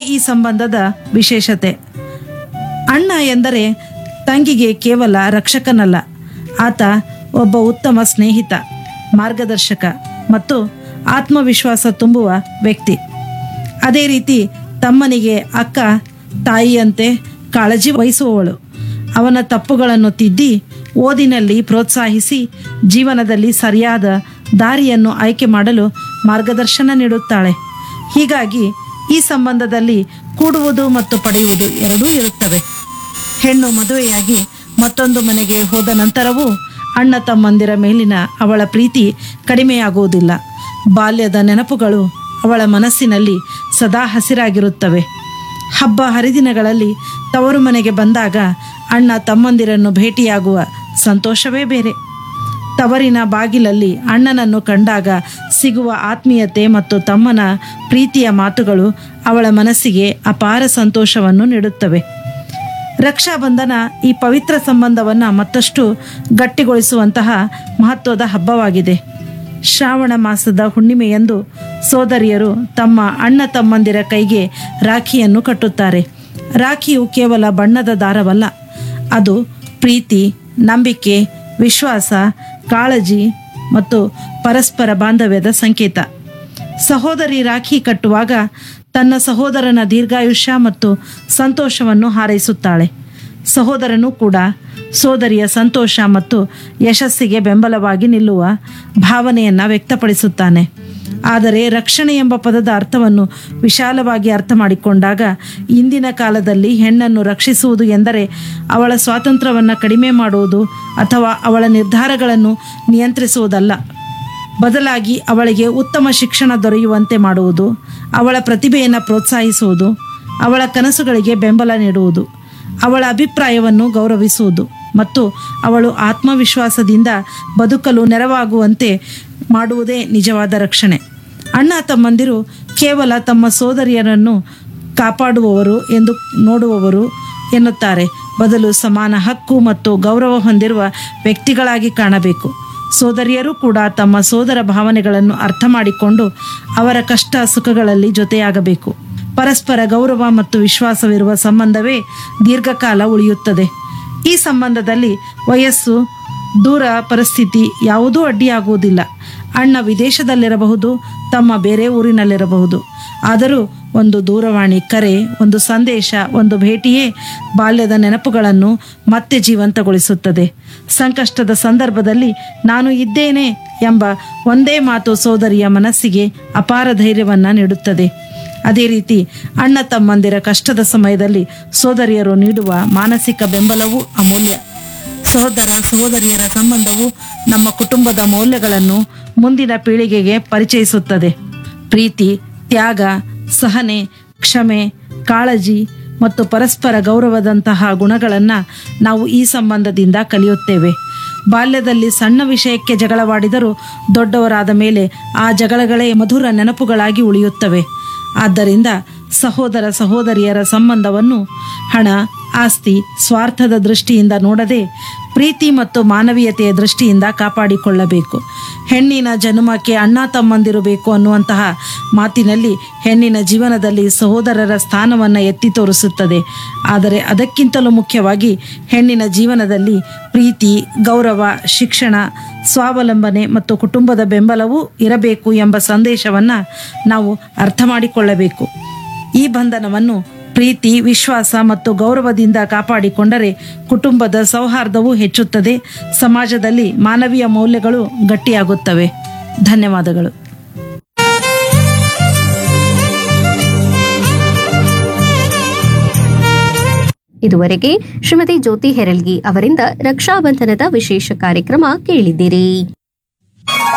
ಈ ಸಂಬಂಧದ ವಿಶೇಷತೆ ಅಣ್ಣ ಎಂದರೆ ತಂಗಿಗೆ ಕೇವಲ ರಕ್ಷಕನಲ್ಲ ಆತ ಒಬ್ಬ ಉತ್ತಮ ಸ್ನೇಹಿತ ಮಾರ್ಗದರ್ಶಕ ಮತ್ತು ಆತ್ಮವಿಶ್ವಾಸ ತುಂಬುವ ವ್ಯಕ್ತಿ ಅದೇ ರೀತಿ ತಮ್ಮನಿಗೆ ಅಕ್ಕ ತಾಯಿಯಂತೆ ಕಾಳಜಿ ವಹಿಸುವವಳು ಅವನ ತಪ್ಪುಗಳನ್ನು ತಿದ್ದಿ ಓದಿನಲ್ಲಿ ಪ್ರೋತ್ಸಾಹಿಸಿ ಜೀವನದಲ್ಲಿ ಸರಿಯಾದ ದಾರಿಯನ್ನು ಆಯ್ಕೆ ಮಾಡಲು ಮಾರ್ಗದರ್ಶನ ನೀಡುತ್ತಾಳೆ ಹೀಗಾಗಿ ಈ ಸಂಬಂಧದಲ್ಲಿ ಕೂಡುವುದು ಮತ್ತು ಪಡೆಯುವುದು ಎರಡೂ ಇರುತ್ತವೆ ಹೆಣ್ಣು ಮದುವೆಯಾಗಿ ಮತ್ತೊಂದು ಮನೆಗೆ ಹೋದ ನಂತರವೂ ಅಣ್ಣ ತಮ್ಮಂದಿರ ಮೇಲಿನ ಅವಳ ಪ್ರೀತಿ ಕಡಿಮೆಯಾಗುವುದಿಲ್ಲ ಬಾಲ್ಯದ ನೆನಪುಗಳು ಅವಳ ಮನಸ್ಸಿನಲ್ಲಿ ಸದಾ ಹಸಿರಾಗಿರುತ್ತವೆ ಹಬ್ಬ ಹರಿದಿನಗಳಲ್ಲಿ ತವರು ಮನೆಗೆ ಬಂದಾಗ ಅಣ್ಣ ತಮ್ಮಂದಿರನ್ನು ಭೇಟಿಯಾಗುವ ಸಂತೋಷವೇ ಬೇರೆ ತವರಿನ ಬಾಗಿಲಲ್ಲಿ ಅಣ್ಣನನ್ನು ಕಂಡಾಗ ಸಿಗುವ ಆತ್ಮೀಯತೆ ಮತ್ತು ತಮ್ಮನ ಪ್ರೀತಿಯ ಮಾತುಗಳು ಅವಳ ಮನಸ್ಸಿಗೆ ಅಪಾರ ಸಂತೋಷವನ್ನು ನೀಡುತ್ತವೆ ರಕ್ಷಾಬಂಧನ ಈ ಪವಿತ್ರ ಸಂಬಂಧವನ್ನು ಮತ್ತಷ್ಟು ಗಟ್ಟಿಗೊಳಿಸುವಂತಹ ಮಹತ್ವದ ಹಬ್ಬವಾಗಿದೆ ಶ್ರಾವಣ ಮಾಸದ ಹುಣ್ಣಿಮೆಯಂದು ಸೋದರಿಯರು ತಮ್ಮ ಅಣ್ಣ ತಮ್ಮಂದಿರ ಕೈಗೆ ರಾಖಿಯನ್ನು ಕಟ್ಟುತ್ತಾರೆ ರಾಖಿಯು ಕೇವಲ ಬಣ್ಣದ ದಾರವಲ್ಲ ಅದು ಪ್ರೀತಿ ನಂಬಿಕೆ ವಿಶ್ವಾಸ ಕಾಳಜಿ ಮತ್ತು ಪರಸ್ಪರ ಬಾಂಧವ್ಯದ ಸಂಕೇತ ಸಹೋದರಿ ರಾಖಿ ಕಟ್ಟುವಾಗ ತನ್ನ ಸಹೋದರನ ದೀರ್ಘಾಯುಷ್ಯ ಮತ್ತು ಸಂತೋಷವನ್ನು ಹಾರೈಸುತ್ತಾಳೆ ಸಹೋದರನು ಕೂಡ ಸೋದರಿಯ ಸಂತೋಷ ಮತ್ತು ಯಶಸ್ಸಿಗೆ ಬೆಂಬಲವಾಗಿ ನಿಲ್ಲುವ ಭಾವನೆಯನ್ನು ವ್ಯಕ್ತಪಡಿಸುತ್ತಾನೆ ಆದರೆ ರಕ್ಷಣೆ ಎಂಬ ಪದದ ಅರ್ಥವನ್ನು ವಿಶಾಲವಾಗಿ ಅರ್ಥ ಮಾಡಿಕೊಂಡಾಗ ಇಂದಿನ ಕಾಲದಲ್ಲಿ ಹೆಣ್ಣನ್ನು ರಕ್ಷಿಸುವುದು ಎಂದರೆ ಅವಳ ಸ್ವಾತಂತ್ರ್ಯವನ್ನು ಕಡಿಮೆ ಮಾಡುವುದು ಅಥವಾ ಅವಳ ನಿರ್ಧಾರಗಳನ್ನು ನಿಯಂತ್ರಿಸುವುದಲ್ಲ ಬದಲಾಗಿ ಅವಳಿಗೆ ಉತ್ತಮ ಶಿಕ್ಷಣ ದೊರೆಯುವಂತೆ ಮಾಡುವುದು ಅವಳ ಪ್ರತಿಭೆಯನ್ನು ಪ್ರೋತ್ಸಾಹಿಸುವುದು ಅವಳ ಕನಸುಗಳಿಗೆ ಬೆಂಬಲ ನೀಡುವುದು ಅವಳ ಅಭಿಪ್ರಾಯವನ್ನು ಗೌರವಿಸುವುದು ಮತ್ತು ಅವಳು ಆತ್ಮವಿಶ್ವಾಸದಿಂದ ಬದುಕಲು ನೆರವಾಗುವಂತೆ ಮಾಡುವುದೇ ನಿಜವಾದ ರಕ್ಷಣೆ ಅಣ್ಣ ತಮ್ಮಂದಿರು ಕೇವಲ ತಮ್ಮ ಸೋದರಿಯರನ್ನು ಕಾಪಾಡುವವರು ಎಂದು ನೋಡುವವರು ಎನ್ನುತ್ತಾರೆ ಬದಲು ಸಮಾನ ಹಕ್ಕು ಮತ್ತು ಗೌರವ ಹೊಂದಿರುವ ವ್ಯಕ್ತಿಗಳಾಗಿ ಕಾಣಬೇಕು ಸೋದರಿಯರು ಕೂಡ ತಮ್ಮ ಸೋದರ ಭಾವನೆಗಳನ್ನು ಅರ್ಥ ಮಾಡಿಕೊಂಡು ಅವರ ಕಷ್ಟ ಸುಖಗಳಲ್ಲಿ ಜೊತೆಯಾಗಬೇಕು ಪರಸ್ಪರ ಗೌರವ ಮತ್ತು ವಿಶ್ವಾಸವಿರುವ ಸಂಬಂಧವೇ ದೀರ್ಘಕಾಲ ಉಳಿಯುತ್ತದೆ ಈ ಸಂಬಂಧದಲ್ಲಿ ವಯಸ್ಸು ದೂರ ಪರಿಸ್ಥಿತಿ ಯಾವುದೂ ಅಡ್ಡಿಯಾಗುವುದಿಲ್ಲ ಅಣ್ಣ ವಿದೇಶದಲ್ಲಿರಬಹುದು ತಮ್ಮ ಬೇರೆ ಊರಿನಲ್ಲಿರಬಹುದು ಆದರೂ ಒಂದು ದೂರವಾಣಿ ಕರೆ ಒಂದು ಸಂದೇಶ ಒಂದು ಭೇಟಿಯೇ ಬಾಲ್ಯದ ನೆನಪುಗಳನ್ನು ಮತ್ತೆ ಜೀವಂತಗೊಳಿಸುತ್ತದೆ ಸಂಕಷ್ಟದ ಸಂದರ್ಭದಲ್ಲಿ ನಾನು ಇದ್ದೇನೆ ಎಂಬ ಒಂದೇ ಮಾತು ಸೋದರಿಯ ಮನಸ್ಸಿಗೆ ಅಪಾರ ಧೈರ್ಯವನ್ನು ನೀಡುತ್ತದೆ ಅದೇ ರೀತಿ ಅಣ್ಣ ತಮ್ಮಂದಿರ ಕಷ್ಟದ ಸಮಯದಲ್ಲಿ ಸೋದರಿಯರು ನೀಡುವ ಮಾನಸಿಕ ಬೆಂಬಲವೂ ಅಮೂಲ್ಯ ಸಹೋದರ ಸಹೋದರಿಯರ ಸಂಬಂಧವು ನಮ್ಮ ಕುಟುಂಬದ ಮೌಲ್ಯಗಳನ್ನು ಮುಂದಿನ ಪೀಳಿಗೆಗೆ ಪರಿಚಯಿಸುತ್ತದೆ ಪ್ರೀತಿ ತ್ಯಾಗ ಸಹನೆ ಕ್ಷಮೆ ಕಾಳಜಿ ಮತ್ತು ಪರಸ್ಪರ ಗೌರವದಂತಹ ಗುಣಗಳನ್ನು ನಾವು ಈ ಸಂಬಂಧದಿಂದ ಕಲಿಯುತ್ತೇವೆ ಬಾಲ್ಯದಲ್ಲಿ ಸಣ್ಣ ವಿಷಯಕ್ಕೆ ಜಗಳವಾಡಿದರೂ ದೊಡ್ಡವರಾದ ಮೇಲೆ ಆ ಜಗಳಗಳೇ ಮಧುರ ನೆನಪುಗಳಾಗಿ ಉಳಿಯುತ್ತವೆ ಆದ್ದರಿಂದ ಸಹೋದರ ಸಹೋದರಿಯರ ಸಂಬಂಧವನ್ನು ಹಣ ಆಸ್ತಿ ಸ್ವಾರ್ಥದ ದೃಷ್ಟಿಯಿಂದ ನೋಡದೆ ಪ್ರೀತಿ ಮತ್ತು ಮಾನವೀಯತೆಯ ದೃಷ್ಟಿಯಿಂದ ಕಾಪಾಡಿಕೊಳ್ಳಬೇಕು ಹೆಣ್ಣಿನ ಜನ್ಮಕ್ಕೆ ಅಣ್ಣ ತಮ್ಮಂದಿರು ಬೇಕು ಅನ್ನುವಂತಹ ಮಾತಿನಲ್ಲಿ ಹೆಣ್ಣಿನ ಜೀವನದಲ್ಲಿ ಸಹೋದರರ ಸ್ಥಾನವನ್ನು ಎತ್ತಿ ತೋರಿಸುತ್ತದೆ ಆದರೆ ಅದಕ್ಕಿಂತಲೂ ಮುಖ್ಯವಾಗಿ ಹೆಣ್ಣಿನ ಜೀವನದಲ್ಲಿ ಪ್ರೀತಿ ಗೌರವ ಶಿಕ್ಷಣ ಸ್ವಾವಲಂಬನೆ ಮತ್ತು ಕುಟುಂಬದ ಬೆಂಬಲವೂ ಇರಬೇಕು ಎಂಬ ಸಂದೇಶವನ್ನು ನಾವು ಅರ್ಥ ಮಾಡಿಕೊಳ್ಳಬೇಕು ಈ ಬಂಧನವನ್ನು ಪ್ರೀತಿ ವಿಶ್ವಾಸ ಮತ್ತು ಗೌರವದಿಂದ ಕಾಪಾಡಿಕೊಂಡರೆ ಕುಟುಂಬದ ಸೌಹಾರ್ದವೂ ಹೆಚ್ಚುತ್ತದೆ ಸಮಾಜದಲ್ಲಿ ಮಾನವೀಯ ಮೌಲ್ಯಗಳು ಗಟ್ಟಿಯಾಗುತ್ತವೆ ಧನ್ಯವಾದಗಳು ಇದುವರೆಗೆ ಶ್ರೀಮತಿ ಜ್ಯೋತಿ ಹೆರಲ್ಗಿ ಅವರಿಂದ ರಕ್ಷಾಬಂಧನದ ವಿಶೇಷ ಕಾರ್ಯಕ್ರಮ ಕೇಳಿದ್ದೀರಿ